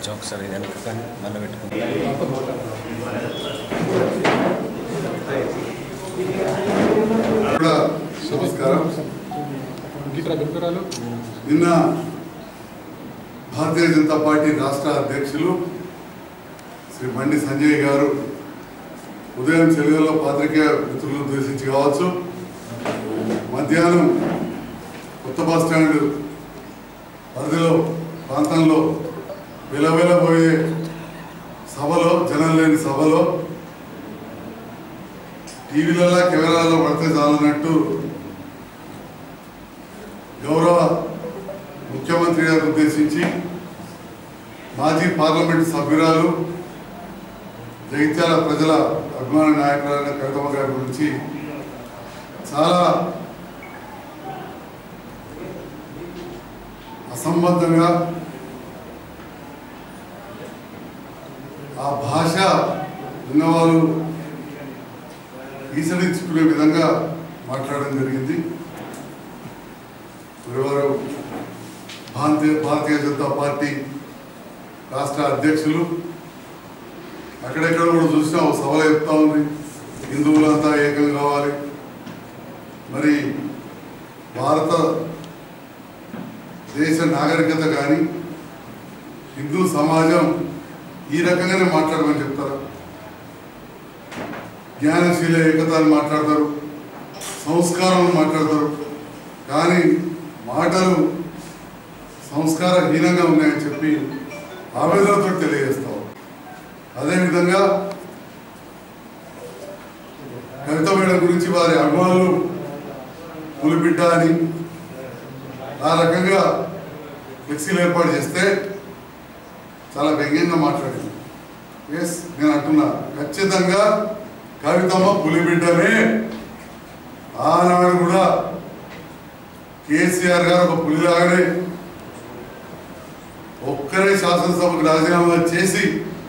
కొంచెం ఒకసారి వెనక కానీ మళ్ళీ పెట్టుకుంటాం కూడా నమస్కారం గీతరా గంభీరాలు నిన్న భారతీయ జనతా పార్టీ రాష్ట్ర అధ్యక్షులు శ్రీ బండి సంజయ్ గారు ఉదయం చెలుగులో పాత్రికేయ మిత్రులను ఉద్దేశించి కావచ్చు మధ్యాహ్నం కొత్త బస్ స్టాండ్ పరిధిలో ప్రాంతంలో విలవిలబోయే సభలో జనం లేని సభలో టీవీలలో కెమెరాలలో పడితే చాలన్నట్టు గౌరవ ముఖ్యమంత్రి గారిని ఉద్దేశించి మాజీ పార్లమెంట్ సభ్యురాలు జగిత్యాల ప్రజల అభిమాన నాయకురాలైన కవితమ్మ గారి గురించి చాలా అసంబద్ధంగా ఆ భాష ఉన్నవాళ్ళు ఈసడించుకునే విధంగా మాట్లాడడం జరిగింది ఎవరు భారతీయ భారతీయ జనతా పార్టీ రాష్ట్ర అధ్యక్షులు అక్కడెక్కడ కూడా చూసినా ఒక సభలో చెప్తా ఉంది హిందువులంతా ఏకం కావాలి మరి భారత దేశ నాగరికత కానీ హిందూ సమాజం ఈ రకంగానే మాట్లాడమని చెప్తారా జ్ఞానశీల ఏకత అని మాట్లాడతారు సంస్కారం అని మాట్లాడతారు కానీ మాటలు సంస్కారహీనంగా ఉన్నాయని చెప్పి ఆవేదనతో తెలియజేస్తాం అదేవిధంగా కవిత మేడం గురించి వారి అభిమానులు పులిబిడ్డ అని ఆ రకంగా ఫ్లెక్సీలు ఏర్పాటు చేస్తే చాలా వ్యంగ్యంగా మాట్లాడింది ఎస్ నేను అంటున్నా ఖచ్చితంగా కవితమ్మ పులిబిడ్డనే ఆనాడు కూడా కేసీఆర్ గారు ఒక పులిలాగానే ఒక్కరే శాసనసభకు రాజీనామా చేసి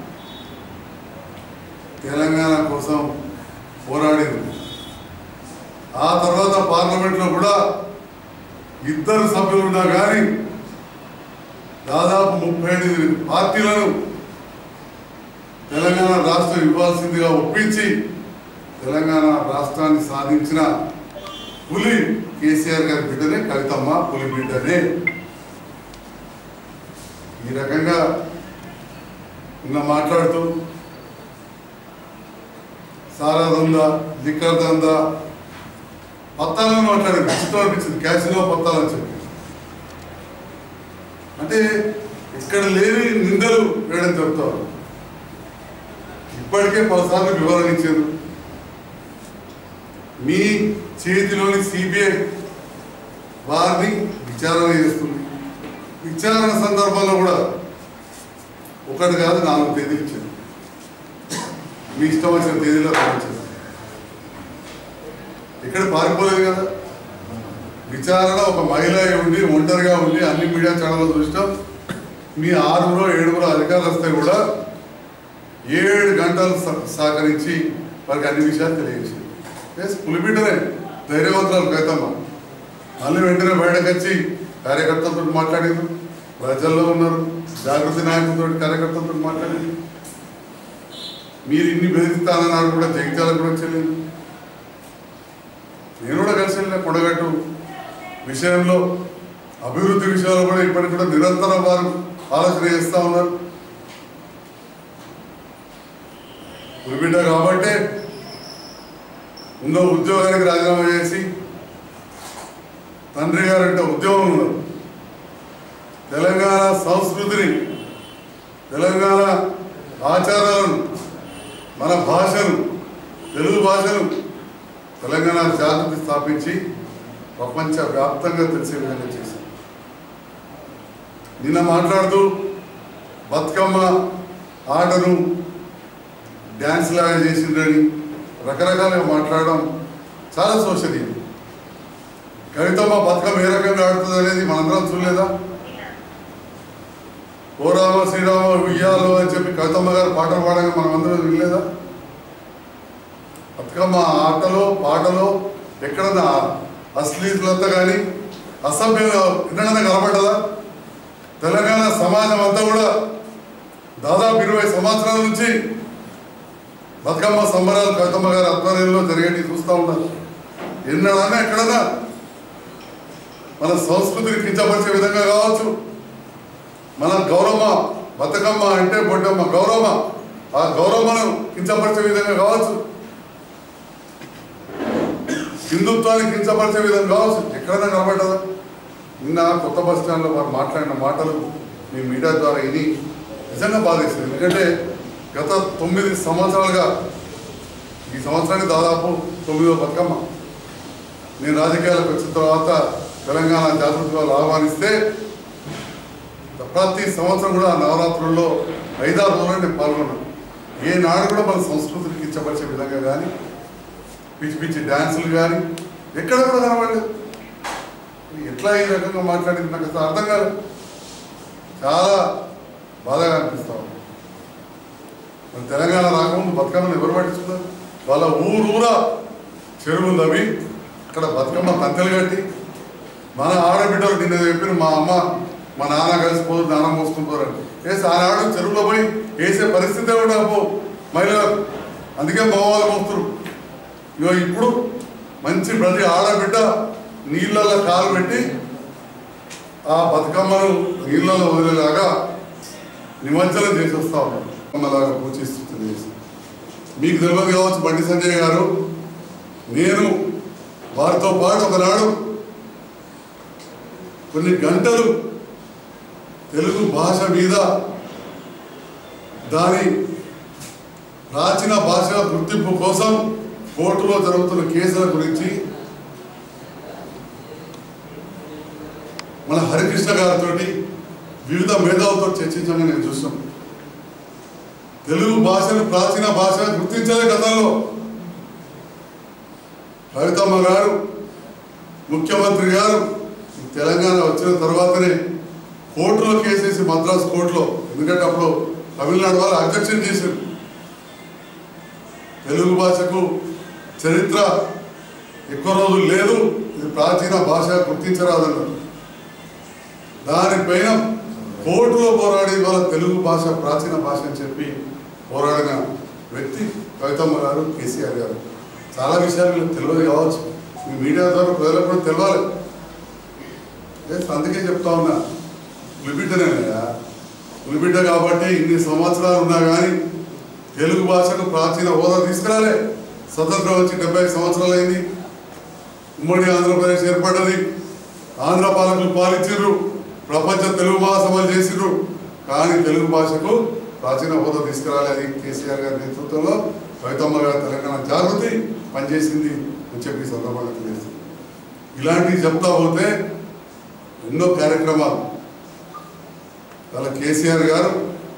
తెలంగాణ కోసం పోరాడింది ఆ తర్వాత పార్లమెంట్లో కూడా ఇద్దరు సభ్యులు ఉన్నా కానీ దాదాపు ముప్పై ఎనిమిది పార్టీలను తెలంగాణ రాష్ట్రం ఇవ్వాల్సిందిగా ఒప్పించి తెలంగాణ రాష్ట్రాన్ని సాధించిన పులి కేసీఆర్ గారి బిడ్డనే కవితమ్మ పులి బిడ్డనే ఈ రకంగా నిన్న మాట్లాడుతూ సారా దందా లిక్కర్ దందా పత్తాలని మాట్లాడింది చిత్రం అనిపించింది క్యాసినో పత్తాలని చెప్పి అంటే ఇక్కడ లేని నిందలు వేయడం చెప్తారు ఇప్పటికే పలుసార్లు వివరణ ఇచ్చారు మీ చేతిలోని సిబిఐ వారిని విచారణ చేస్తుంది విచారణ సందర్భంలో కూడా ఒకటి కాదు నాలుగు తేదీలు ఇచ్చారు మీ ఇష్టం వచ్చిన తేదీలో రావచ్చు ఇక్కడ పారిపోలేదు కదా విచారణ ఒక మహిళ అయి ఉండి ఒంటరిగా ఉండి అన్ని మీడియా ఛానల్లో చూసినాం మీ ఆరుగురు ఏడుగురు అధికారులు వస్తే కూడా ఏడు గంటలు స- సహకరించి వారికి అన్ని విషయాలు తెలియజేసింది ఎస్ పులిబిడ్డనే ధైర్యవంతురాలు కైతమ్మ మళ్ళీ వెంటనే బయటకు వచ్చి కార్యకర్తలతో మాట్లాడింది ప్రజల్లో ఉన్నారు జాగృతి నాయకులతో కార్యకర్తలతో మాట్లాడింది మీరు ఇన్ని బెదిరిస్తానన్నారు కూడా జగిత్యాలకు కూడా వచ్చలేదు నేను కూడా కలిసి వెళ్ళిన పొడగట్టు విషయంలో అభివృద్ధి విషయంలో కూడా ఇప్పటికి కూడా నిరంతరం వారు ఆలోచన చేస్తూ ఉన్నారు పులిబిడ్డ కాబట్టే ఉందో ఉద్యోగానికి రాజీనామా చేసి తండ్రి గారు అంటే ఉద్యోగం ఉన్నారు తెలంగాణ సంస్కృతిని తెలంగాణ ఆచారాలను మన భాషను తెలుగు భాషను తెలంగాణ జాగృతి స్థాపించి ప్రపంచ వ్యాప్తంగా తెలిసే విధంగా చేశారు నిన్న మాట్లాడుతూ బతుకమ్మ ఆటను డ్యాన్స్ లాగా చేసిండ్రని రకరకాలుగా మాట్లాడడం చాలా శోషనీయం కవితమ్మ బతుకమ్మ ఏ రకంగా ఆడుతుంది అనేది మనందరం చూడలేదా ఓ రామ శ్రీరామ ఉయ్యాలో అని చెప్పి కవితమ్మ గారు పాటలు పాడగా మనం అందరం వినలేదా బతుకమ్మ ఆటలో పాటలో ఎక్కడన్నా అశ్లీలత కానీ అసభ్యంగా ఎన్నడన్నా కనబడ్డదా తెలంగాణ సమాజం అంతా కూడా దాదాపు ఇరవై సంవత్సరాల నుంచి బతుకమ్మ సంబరాలు కవితమ్మ గారి ఆధ్వర్యంలో జరిగేటి చూస్తూ ఉన్నారు ఎన్నడన్నా ఎక్కడన్నా మన సంస్కృతిని కించపరిచే విధంగా కావచ్చు మన గౌరవ బతుకమ్మ అంటే బొడ్డమ్మ గౌరవ ఆ గౌరవను కించపరిచే విధంగా కావచ్చు హిందుత్వాన్ని కించపరిచే విధంగా కావచ్చు ఎక్కడైనా కనబడ్డదా నిన్న కొత్త బస్ స్టాండ్లో వారు మాట్లాడిన మాటలు మీ మీడియా ద్వారా ఇది నిజంగా బాధేస్తుంది ఎందుకంటే గత తొమ్మిది సంవత్సరాలుగా ఈ సంవత్సరానికి దాదాపు తొమ్మిదో బతుకమ్మ నేను రాజకీయాలకు వచ్చిన తర్వాత తెలంగాణ జాగృతి వాళ్ళు ఆహ్వానిస్తే ప్రతి సంవత్సరం కూడా ఆ నవరాత్రుల్లో ఐదారు రోజులు నేను పాల్గొన్నాను ఏ నాడు కూడా మన సంస్కృతికి ఇచ్చపరిచే విధంగా కానీ పిచ్చి పిచ్చి డ్యాన్సులు కానీ ఎక్కడ కూడా కనబడలేదు ఎట్లా ఈ రకంగా మాట్లాడింది నాకు అసలు అర్థం కాదు చాలా బాధగా అనిపిస్తా ఉంది మన తెలంగాణ రాకముందు బతుకమ్మను ఎవరు పట్టించుకున్నారు వాళ్ళ ఊరూరా చెరువులు అవి అక్కడ బతుకమ్మ తంతెలు కట్టి మన ఆడబిడ్డలు నిన్న చెప్పిన మా అమ్మ మా నాన్న కలిసిపోదు నాన్న మోసుకుంటారని వేసి ఆనాడు చెరువులో పోయి వేసే పరిస్థితే కూడా పో మహిళలకు అందుకే మగవాళ్ళు మోస్తారు ఇగో ఇప్పుడు మంచి ప్రతి ఆడబిడ్డ నీళ్ళల్లో కాలు పెట్టి ఆ బతుకమ్మను నీళ్ళలో వదిలేలాగా నిమజ్జనం చేసి వస్తా ఉన్నారు అలాగా పూచిస్తూ తెలియజేసి మీకు తెలియదు కావచ్చు బండి సంజయ్ గారు నేను వారితో పాటు ఒకనాడు కొన్ని గంటలు తెలుగు భాష మీద దాని ప్రాచీన భాష గుర్తింపు కోసం కోర్టులో జరుగుతున్న కేసుల గురించి మన హరికృష్ణ గారితో వివిధ మేధావులతో చర్చించగా నేను చూసాం తెలుగు భాషను ప్రాచీన భాష గుర్తించలే గతంలో కవితమ్మ గారు ముఖ్యమంత్రి గారు ఈ తెలంగాణ వచ్చిన తర్వాతనే కోర్టులో కేసేసి మద్రాసు కోర్టులో ఎందుకంటే అప్పుడు తమిళనాడు వాళ్ళు అబ్జెక్షన్ చేశారు తెలుగు భాషకు చరిత్ర ఎక్కువ రోజులు లేదు ఇది ప్రాచీన భాష గుర్తించరాదన్నారు దానిపైన కోర్టులో పోరాడి వాళ్ళ తెలుగు భాష ప్రాచీన భాష అని చెప్పి పోరాడిన వ్యక్తి కవితమ్మ గారు కేసీఆర్ గారు చాలా విషయాలు మీకు తెలియదు కావచ్చు మీ మీడియా ద్వారా ప్రజలకు కూడా తెలవాలి ఎస్, అందుకే చెప్తా ఉన్నా పులిబిడ్డనేనయ్యా పులిబిడ్డ కాబట్టి ఇన్ని సంవత్సరాలు ఉన్నా కానీ తెలుగు భాషకు ప్రాచీన హోదా తీసుకురాలే స్వతంత్రం వచ్చి డెబ్బై సంవత్సరాలు అయింది ఉమ్మడి ఆంధ్రప్రదేశ్ ఏర్పడ్డది ఆంధ్ర పాలకులు పాలించారు ప్రపంచ తెలుగు మహాసభలు చేసిర్రు కానీ తెలుగు భాషకు ప్రాచీన హోదా తీసుకురాలేదు కేసీఆర్ గారి నేతృత్వంలో కవితమ్మ గారి తెలంగాణ జాగృతి పనిచేసింది అని చెప్పి ఈ సందర్భంగా తెలియజేస్తుంది ఇలాంటివి చెప్తా పోతే ఎన్నో కార్యక్రమాలు అలా కేసీఆర్ గారు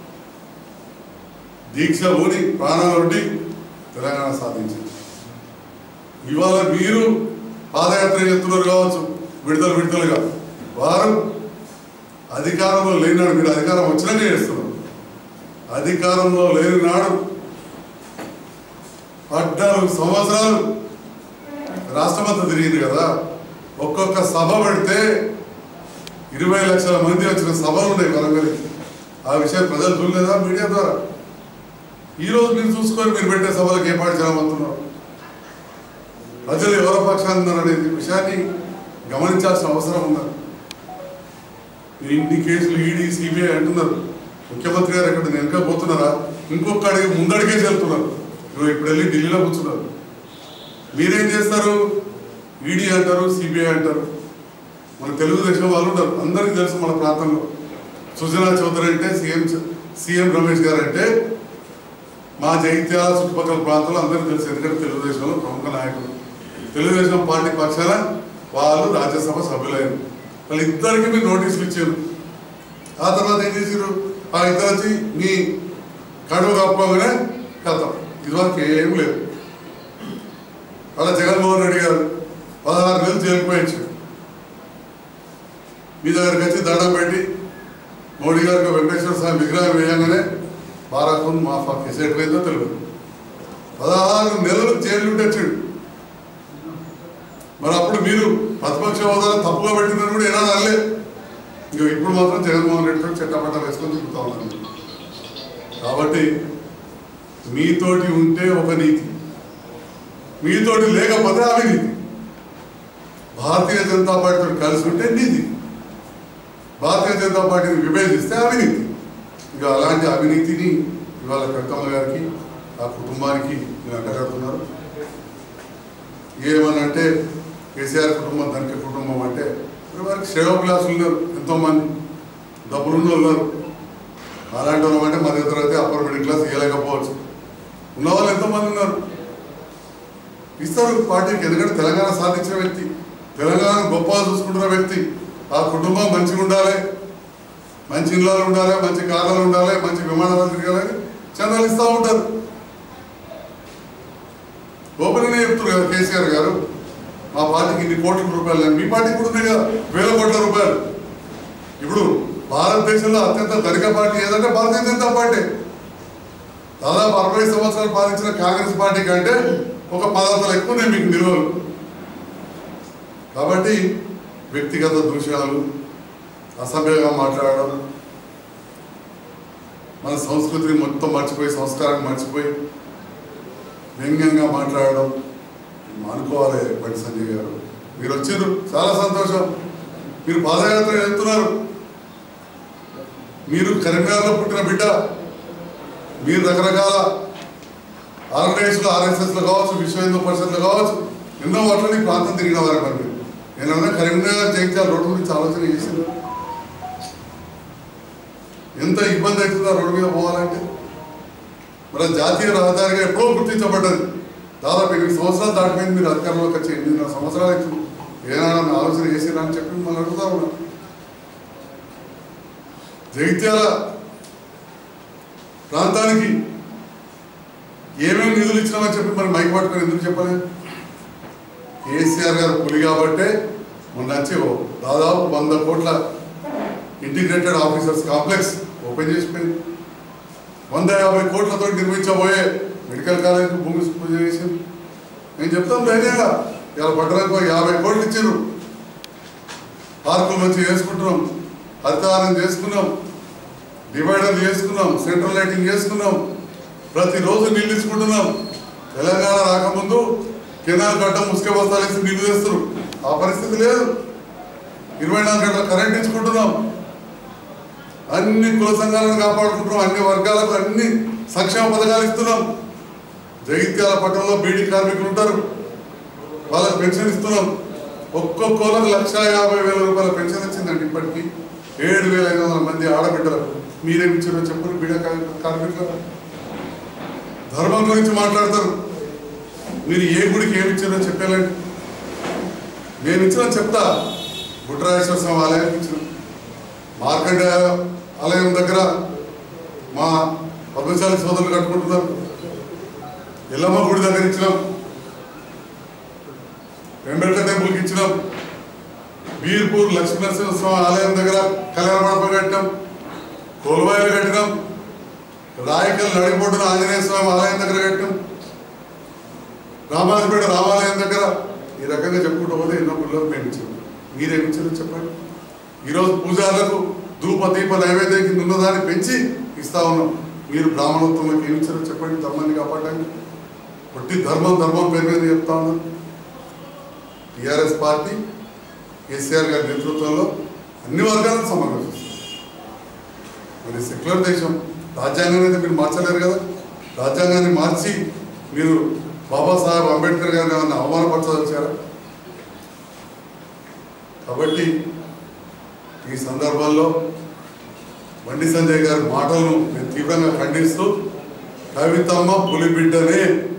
దీక్ష ఊని ప్రాణాలొడ్డి తెలంగాణ సాధించింది ఇవాళ మీరు పాదయాత్ర చేస్తున్నారు కావచ్చు విడుదల విడుదలగా వారు అధికారంలో లేనాడు మీరు అధికారం వచ్చినాక చేస్తున్నారు అధికారంలో లేని నాడు పద్నాలుగు సంవత్సరాలు రాష్ట్రమంతా తిరిగింది కదా ఒక్కొక్క సభ పెడితే ఇరవై లక్షల మంది వచ్చిన సభలు ఉన్నాయి వరంగల్ ఆ విషయం ప్రజలు చూడలేదా మీడియా ద్వారా ఈ రోజు మీరు చూసుకొని మీరు పెట్టే సభలకు ఏ పాటు చేయబోతున్నారు ప్రజలు ఎవరి పక్షాన్ని ఉన్నారు అనే విషయాన్ని గమనించాల్సిన అవసరం ఉన్నది మీరు ఇన్ని కేసులు ఈడీ సిబిఐ అంటున్నారు ముఖ్యమంత్రి గారు ఎక్కడ వెనక పోతున్నారా ఇంకొక అడిగి ముందడిగేసి వెళ్తున్నారు ఇగో ఇప్పుడు వెళ్ళి ఢిల్లీలో కూర్చున్నారు మీరేం చేస్తారు ఈడీ అంటారు సిబిఐ అంటారు మన తెలుగుదేశం వాళ్ళు ఉంటారు అందరికీ తెలుసు మన ప్రాంతంలో సుజనా చౌదరి అంటే సీఎం సీఎం రమేష్ గారు అంటే మా జైత్యాల చుట్టుపక్కల ప్రాంతాల్లో అందరికీ తెలుసు ఎందుకంటే తెలుగుదేశంలో ప్రముఖ నాయకులు తెలుగుదేశం పార్టీ పక్షాన వాళ్ళు రాజ్యసభ సభ్యులయ్యారు వాళ్ళిద్దరికి మీరు నోటీసులు ఇచ్చారు ఆ తర్వాత ఏం చేసారు ఆ ఇద్దరు వచ్చి మీ కడుపు కప్పగానే కథం ఇదివరకు ఏం లేదు అలా జగన్మోహన్ రెడ్డి గారు పదహారు నెలలు జైలుకుపోయించారు మీ దగ్గరికి వచ్చి దండం పెట్టి మోడీ గారికి వెంకటేశ్వర స్వామి విగ్రహం వేయంగానే బారాకున్ మాఫా కేసు ఎట్లయిందో తెలియదు పదహారు నెలలు జైలు వచ్చాడు మరి అప్పుడు మీరు ప్రతిపక్ష హోదాను తప్పుగా పెట్టిందని కూడా ఏనాడు అనలే ఇంకా ఇప్పుడు మాత్రం జగన్మోహన్ రెడ్డితో చట్టపట్టాలు వేసుకొని తిరుగుతా ఉన్నారు కాబట్టి మీతోటి ఉంటే ఒక నీతి మీతోటి లేకపోతే అవినీతి భారతీయ జనతా పార్టీతో కలిసి ఉంటే నీతి భారతీయ జనతా పార్టీని విభేదిస్తే అవినీతి ఇక అలాంటి అవినీతిని ఇవాళ కవితమ్మ గారికి ఆ కుటుంబానికి మీరు అంటగడుతున్నారు ఏమనంటే కేసీఆర్ కుటుంబం ధనిక కుటుంబం అంటే మరి వారికి శ్రేయోభిలాసులు ఉన్నారు ఎంతోమంది డబ్బులున్న వాళ్ళు ఉన్నారు అలాంటి వాళ్ళు అంటే మధ్య తరగతి అప్పర్ మిడిల్ క్లాస్ ఇవ్వలేకపోవచ్చు ఉన్న వాళ్ళు ఎంతోమంది ఉన్నారు ఇస్తారు పార్టీకి ఎందుకంటే తెలంగాణ సాధించిన వ్యక్తి తెలంగాణ గొప్పగా చూసుకుంటున్న వ్యక్తి ఆ కుటుంబం మంచిగా ఉండాలి మంచి ఇళ్ళలో ఉండాలి మంచి కార్లలో ఉండాలి మంచి విమానాలు తిరగాలని చందాలు ఇస్తూ ఉంటారు ఓపెన్గానే చెప్తున్నారు కదా కేసీఆర్ గారు మా పార్టీకి ఇన్ని కోట్ల రూపాయలు లేవు. మీ పార్టీకి కూడా ఉన్నాయి కదా వేల కోట్ల రూపాయలు ఇప్పుడు భారతదేశంలో అత్యంత ధనిక పార్టీ ఏదంటే భారతీయ జనతా పార్టీ దాదాపు అరవై సంవత్సరాలు పాలించిన కాంగ్రెస్ పార్టీ కంటే ఒక పదార్థాలు ఎక్కువ ఉన్నాయి మీకు నిల్వలు కాబట్టి వ్యక్తిగత దూషణలు అసభ్యంగా మాట్లాడడం మన సంస్కృతిని మొత్తం మర్చిపోయి సంస్కారాన్ని మర్చిపోయి వ్యంగ్యంగా మాట్లాడడం మానుకోవాలి బండి సంజయ్ గారు మీరు వచ్చారు చాలా సంతోషం మీరు పాదయాత్ర వెళ్తున్నారు మీరు కరీంనగర్లో పుట్టిన బిడ్డ మీరు రకరకాల ఆర్గనైజేషన్లు ఆర్ఎస్ఎస్లో కావచ్చు విశ్వ హిందూ పరిషత్లో కావచ్చు ఎన్నో వాటిలో ఈ ప్రాంతం తిరిగిన వారు మరి మీరు నేనన్నా కరీంనగర్ జయించాలి రోడ్డు గురించి ఆలోచన చేసింది ఎంత ఇబ్బంది అవుతుందో రోడ్డు మీద పోవాలంటే మరి అది జాతీయ రహదారిగా ఎప్పుడో గుర్తించబడ్డది దాదాపు ఎనిమిది సంవత్సరాలు దాటిపోయింది మీరు అధికారంలోకి వచ్చి ఎనిమిదిన్నర సంవత్సరాలు అవుతుంది ఏదైనా ఆలోచన చేసిరా అని చెప్పి మిమ్మల్ని అడుగుతా ఉన్నా జగిత్యాల ప్రాంతానికి ఏమేమి నిధులు ఇచ్చినామని చెప్పి మరి మైక్ పట్టుకొని ఎందుకు చెప్పలేదు కేసీఆర్ గారు పులి కాబట్టే మొన్న వచ్చి ఓ దాదాపు వంద కోట్ల ఇంటిగ్రేటెడ్ ఆఫీసర్స్ కాంప్లెక్స్ ఓపెన్ చేసిపోయింది వంద యాభై కోట్లతో నిర్మించబోయే మెడికల్ కాలేజ్ భూమి పూజ చేసింది నేను చెప్తాను ధైర్యంగా ఇలా పట్టడానికి ఒక యాభై కోట్లు ఇచ్చారు పార్కులు మంచిగా చేసుకుంటున్నాం హరితహారం చేసుకున్నాం డివైడర్ చేసుకున్నాం సెంట్రల్ లైటింగ్ చేసుకున్నాం ప్రతిరోజు నీళ్ళు ఇచ్చుకుంటున్నాం తెలంగాణ రాకముందు కెనాల్ గడ్డ ముసుకే బస్తాలు వేసి నీళ్లు తెస్తారు ఆ పరిస్థితి లేదు ఇరవై నాలుగు గంటల కరెంట్ ఇచ్చుకుంటున్నాం అన్ని కుల సంఘాలను కాపాడుకుంటున్నాం అన్ని వర్గాలకు అన్ని సంక్షేమ పథకాలు ఇస్తున్నాం జగిత్యాల పట్టణంలో బీడీ కార్మికులు ఉంటారు వాళ్ళకి పెన్షన్ ఇస్తున్నాం ఒక్కొక్కరికి లక్ష యాభై వేల రూపాయల పెన్షన్ వచ్చిందండి ఇప్పటికి ఏడు వేల ఐదు వందల మంది ఆడబిడ్డలకు మీరేమి ఇచ్చారో చెప్పండి బీడ కార్మికులకు ధర్మం గురించి మాట్లాడతారు మీరు ఏ గుడికి ఏమి ఇచ్చారో చెప్పాలండి నేను ఇచ్చిన చెప్తా గుట్రాజేశ్వర స్వామి ఆలయానికి ఇచ్చిన మార్కండ ఆలయం దగ్గర మా పద్మశాలి సోదరులు కట్టుకుంటున్నారు ఎల్లమ్మ గుడి దగ్గర ఇచ్చినాం వెంబెట్ల టెంపుల్కి ఇచ్చినాం బీర్పూర్ లక్ష్మీనరసింహ స్వామి ఆలయం దగ్గర కళ్యాణ మండపం కట్టినాం కోల్వాయిలు కట్టినాం రాయకల్ నడిపోటున ఆంజనేయ స్వామి ఆలయం దగ్గర కట్టినాం రామాజపేట రామాలయం దగ్గర ఈ రకంగా చెప్పుకుంటూ పోతే ఎన్నో గుళ్ళకు మేము ఇచ్చాం మీరేమి ఇచ్చారో చెప్పండి ఈరోజు పూజారులకు ధూప దీప నైవేద్యం కింద ఉన్నదాన్ని పెంచి ఇస్తా ఉన్నాం మీరు బ్రాహ్మణోత్వంలోకి ఏమి ఇచ్చారో చెప్పండి ధర్మాన్ని కాపాడడానికి పొట్టి ధర్మం ధర్మం పేరు మీద చెప్తా ఉన్నాం టిఆర్ఎస్ పార్టీ కేసీఆర్ గారి నేతృత్వంలో అన్ని వర్గాలను సమన్వయం చేస్తుంది మరి సెక్యులర్ దేశం రాజ్యాంగాన్ని అయితే మీరు మార్చలేరు కదా రాజ్యాంగాన్ని మార్చి మీరు బాబాసాహెబ్ అంబేద్కర్ గారిని ఏమన్నా అవమానపరచదలిచారా కాబట్టి ఈ సందర్భంలో బండి సంజయ్ గారి మాటలను నేను తీవ్రంగా ఖండిస్తూ కవితమ్మ పులిబిడ్డనే